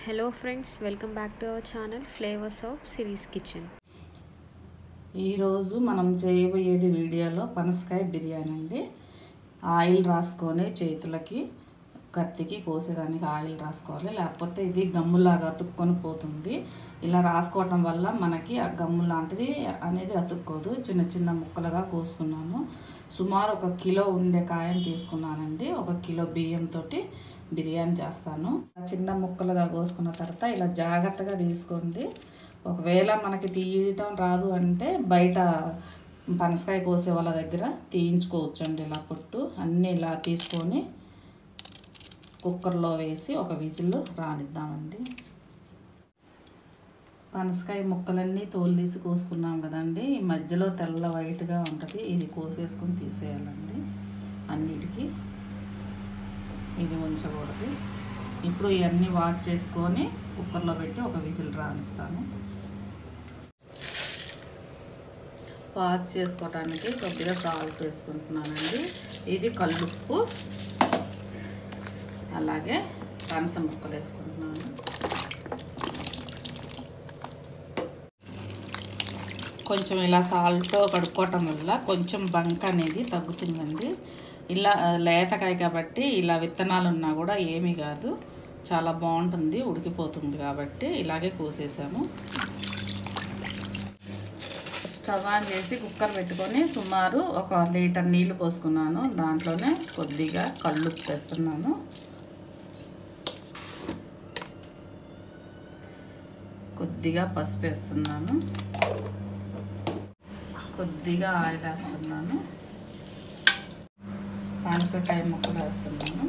hello friends welcome back to our channel flavours of Siri's kitchen ఈరోజు మనం చేయబోయేది వీడియోలో పనసకాయ బిర్యానీ అండి ఆయిల్ రాసుకొని చేతులకి కత్తికి కోసేదానికి ఆయిల్ రాసుకోవాలి లేకపోతే ఇది గమ్ములాగా అతుక్కొని పోతుంది ఇలా రాసుకోవటం వల్ల మనకి ఆ గమ్ము లాంటిది అనేది అతుక్కోదు చిన్న చిన్న ముక్కలుగా కోసుకున్నాను సుమారు ఒక కిలో ఉండే కాయం తీసుకున్నానండి ఒక కిలో బియ్యంతో బిర్యానీ చేస్తాను చిన్న ముక్కలుగా కోసుకున్న తర్వాత ఇలా జాగ్రత్తగా తీసుకోండి ఒకవేళ మనకి తీయటం రాదు అంటే బయట పనసకాయ కోసే వాళ్ళ దగ్గర తీయించుకోవచ్చు అండి ఇలా పొట్టు అన్నీ ఇలా తీసుకొని కుక్కర్లో వేసి ఒక విజిల్ రానిద్దామండి పనసకాయ ముక్కలన్నీ తోలు తీసి కోసుకున్నాం కదండి ఈ మధ్యలో తెల్ల వైట్గా ఉంటుంది ఇది కోసేసుకొని తీసేయాలండి అన్నిటికీ ఇది ఉంచకూడదు ఇప్పుడు ఇవన్నీ వాష్ చేసుకొని కుక్కర్లో పెట్టి ఒక విజిల్ రానిస్తాను వాష్ చేసుకోవటానికి కొద్దిగా సాల్ట్ వేసుకుంటున్నానండి ఇది కల్లుప్పు అలాగే పనస ముక్కలు వేసుకుంటున్నాను కొంచెం ఇలా సాల్ట్తో కడుక్కోవటం వల్ల కొంచెం బంక అనేది తగ్గుతుందండి ఇలా లేతకాయ కాబట్టి ఇలా విత్తనాలు ఉన్నా కూడా ఏమీ కాదు చాలా బాగుంటుంది ఉడికిపోతుంది కాబట్టి ఇలాగే కోసేసాము స్టవ్ ఆన్ చేసి కుక్కర్ పెట్టుకొని సుమారు ఒక లీటర్ నీళ్లు పోసుకున్నాను దాంట్లోనే కొద్దిగా కళ్ళు వేస్తున్నాను కొద్దిగా పసుపు వేస్తున్నాను కొద్దిగా ఆయిల్ వేస్తున్నాను పనసకాయ ముక్కలు వేస్తున్నాను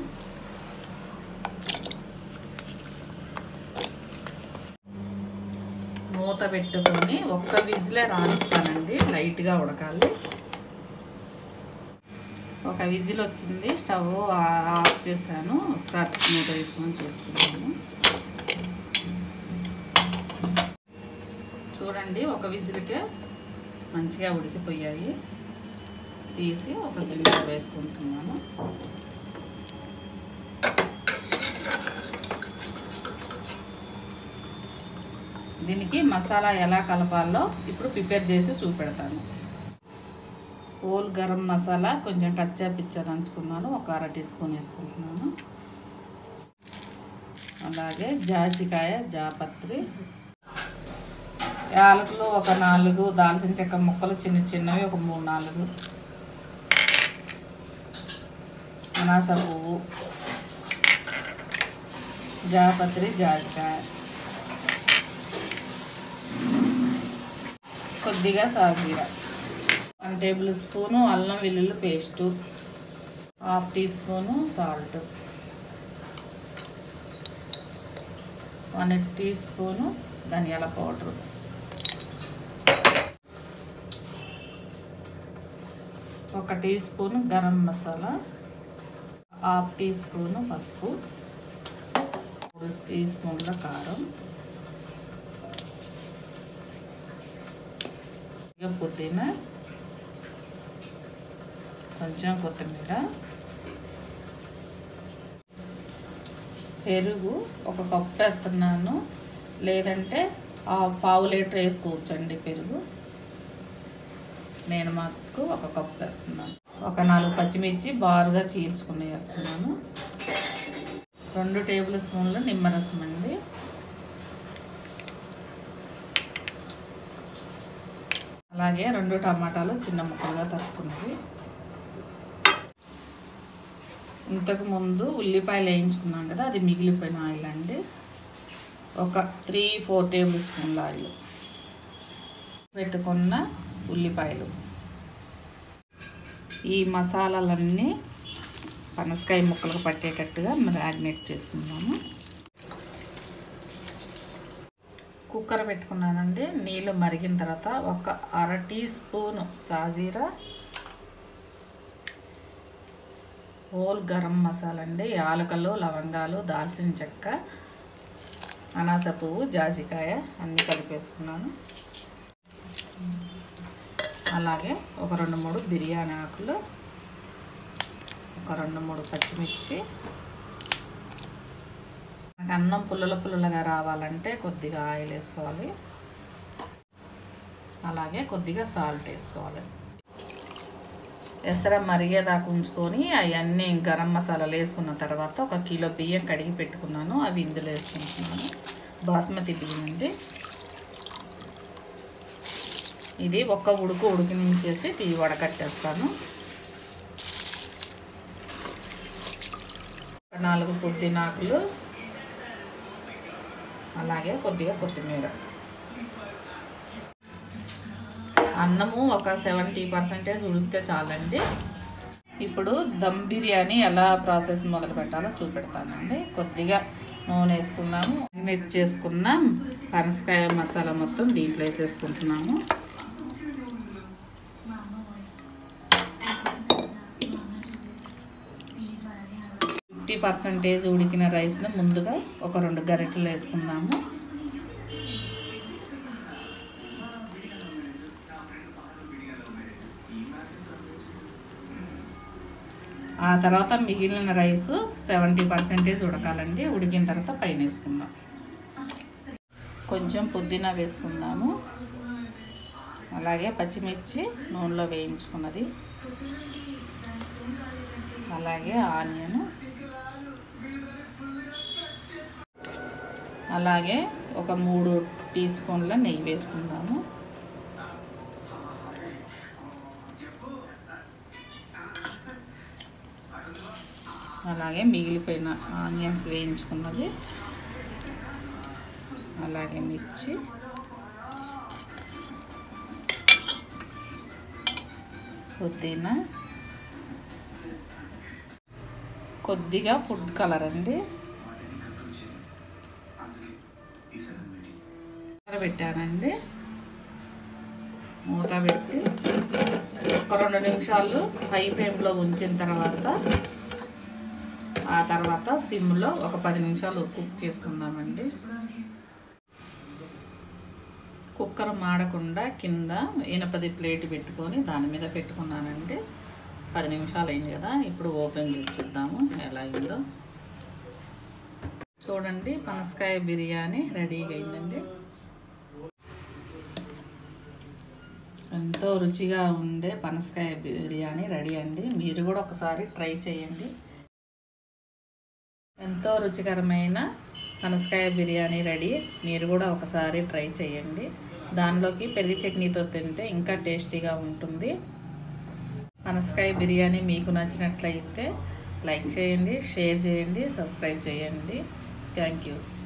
మూత పెట్టుకొని ఒక్క విజిలే రాణిస్తానండి లైట్గా ఉడకాలి ఒక విజిల్ వచ్చింది స్టవ్ ఆఫ్ చేశాను ఒకసారి మూత తీసుకొని చూసుకున్నాను చూడండి ఒక విజిల్కే మంచిగా ఉడికిపోయాయి తీసి ఒక గిన్నెలో వేసుకుంటున్నాను దీనికి మసాలా ఎలా కలపాలో ఇప్పుడు ప్రిపేర్ చేసి చూపెడతాను హోల్ గరం మసాలా కొంచెం కచ్చా పిచ్చా దంచుకున్నాను ఒక అర టీ స్పూన్ వేసుకుంటున్నాను అలాగే జాజికాయ జాపత్రి యాలకులు ఒక నాలుగు దాల్చిన చెక్క ముక్కలు చిన్న చిన్నవి ఒక మూడు నాలుగు అనాస పువ్వు జాపత్రి జాజికాయ కొద్దిగా సాజీర వన్ టేబుల్ స్పూను అల్లం వెల్లుల్లి paste half teaspoon salt one teaspoon ధనియాల పౌడరు ఒక teaspoon garam masala half teaspoon పసుపు మూడు టీ స్పూన్ల కారం ఇక పుదీనా కొంచెం కొత్తిమీర పెరుగు ఒక కప్పు వేస్తున్నాను లేదంటే పావు లీటర్ వేసుకోవచ్చండి పెరుగు నేను మాకు ఒక కప్పు వేస్తున్నాను ఒక నాలుగు పచ్చిమిర్చి బారుగా చీల్చుకుని వేస్తున్నాను రెండు టేబుల్ స్పూన్లు నిమ్మరసం అండి అలాగే రెండు టమాటాలు చిన్న ముక్కలుగా తరుక్కున్నవి ఇంతకు ముందు ఉల్లిపాయలు వేయించుకున్నాం కదా అది మిగిలిపోయిన ఆయిల్ అండి ఒక త్రీ ఫోర్ టేబుల్ స్పూన్ల ఆయిల్ పెట్టుకున్న ఉల్లిపాయలు ఈ మసాలాలన్నీ పనసకాయ ముక్కలకు పట్టేటట్టుగా మ్యారినేట్ చేసుకుందాము కుక్కర్ పెట్టుకున్నానండి నీళ్ళు మరిగిన తర్వాత ఒక అర టీ స్పూను సాజీరా హోల్ గరం మసాలా అండి యాలకలు లవంగాలు దాల్చిన చెక్క అనాస పువ్వు జాజికాయ అన్నీ కలిపేసుకున్నాను అలాగే ఒక రెండు మూడు బిర్యానీ ఆకులు ఒక రెండు మూడు పచ్చిమిర్చి మనకు అన్నం పుల్లల పుల్లలుగా రావాలంటే కొద్దిగా ఆయిల్ వేసుకోవాలి అలాగే కొద్దిగా సాల్ట్ వేసుకోవాలి ఎసర మరిగేదాకా ఉంచుకొని అవన్నీ గరం మసాలాలు వేసుకున్న తర్వాత ఒక కిలో బియ్యం కడిగి పెట్టుకున్నాను అవి ఇందులో వేసుకుంటున్నాను బాస్మతి బియ్యం అండి ఇది ఒక్క ఉడుకు ఉడికినించేసి తీ వడకట్టేస్తాను ఒక నాలుగు పుదీనాకులు అలాగే కొద్దిగా కొత్తిమీర అన్నము ఒక సెవెంటీ పర్సెంటేజ్ ఉడికితే చాలండి ఇప్పుడు దమ్ బిర్యానీ ఎలా ప్రాసెస్ మొదలు పెట్టాలో చూపెడతానండి కొద్దిగా నూనె వేసుకుందాము మ్యారినేట్ చేసుకున్న పనసకాయ మసాలా మొత్తం దీంట్లో వేసేసుకుంటున్నాము ఫిఫ్టీ పర్సెంటేజ్ ఉడికిన రైస్ని ముందుగా ఒక రెండు గరిటెలు వేసుకుందాము ఆ తర్వాత మిగిలిన రైస్ సెవెంటీ పర్సెంటేజ్ ఉడకాలండి ఉడికిన తర్వాత పైన వేసుకుందాం కొంచెం పుదీనా వేసుకుందాము అలాగే పచ్చిమిర్చి నూనెలో వేయించుకున్నది అలాగే ఆనియన్ అలాగే ఒక మూడు టీ స్పూన్ల నెయ్యి వేసుకుందాము అలాగే మిగిలిపోయిన ఆనియన్స్ వేయించుకున్నది అలాగే మిర్చి పుదీనా కొద్దిగా ఫుడ్ కలర్ అండి పెట్టానండి మూత పెట్టి ఒక రెండు నిమిషాలు హై ఫ్లేమ్లో ఉంచిన తర్వాత ఆ తర్వాత సిమ్లో ఒక పది నిమిషాలు కుక్ చేసుకుందామండి కుక్కర్ మాడకుండా కింద ఇనపది ప్లేట్ పెట్టుకొని దాని మీద పెట్టుకున్నానండి పది నిమిషాలు అయింది కదా ఇప్పుడు ఓపెన్ చేసి చూద్దాము ఎలా అయిందో చూడండి పనసకాయ బిర్యానీ రెడీగా అయిందండి ఎంతో రుచిగా ఉండే పనసకాయ బిర్యానీ రెడీ అండి మీరు కూడా ఒకసారి ట్రై చేయండి ఎంతో రుచికరమైన పనసకాయ బిర్యానీ రెడీ మీరు కూడా ఒకసారి ట్రై చేయండి దానిలోకి పెరిగి చట్నీతో తింటే ఇంకా టేస్టీగా ఉంటుంది పనసకాయ బిర్యానీ మీకు నచ్చినట్లయితే లైక్ చేయండి షేర్ చేయండి సబ్స్క్రైబ్ చేయండి థ్యాంక్ యూ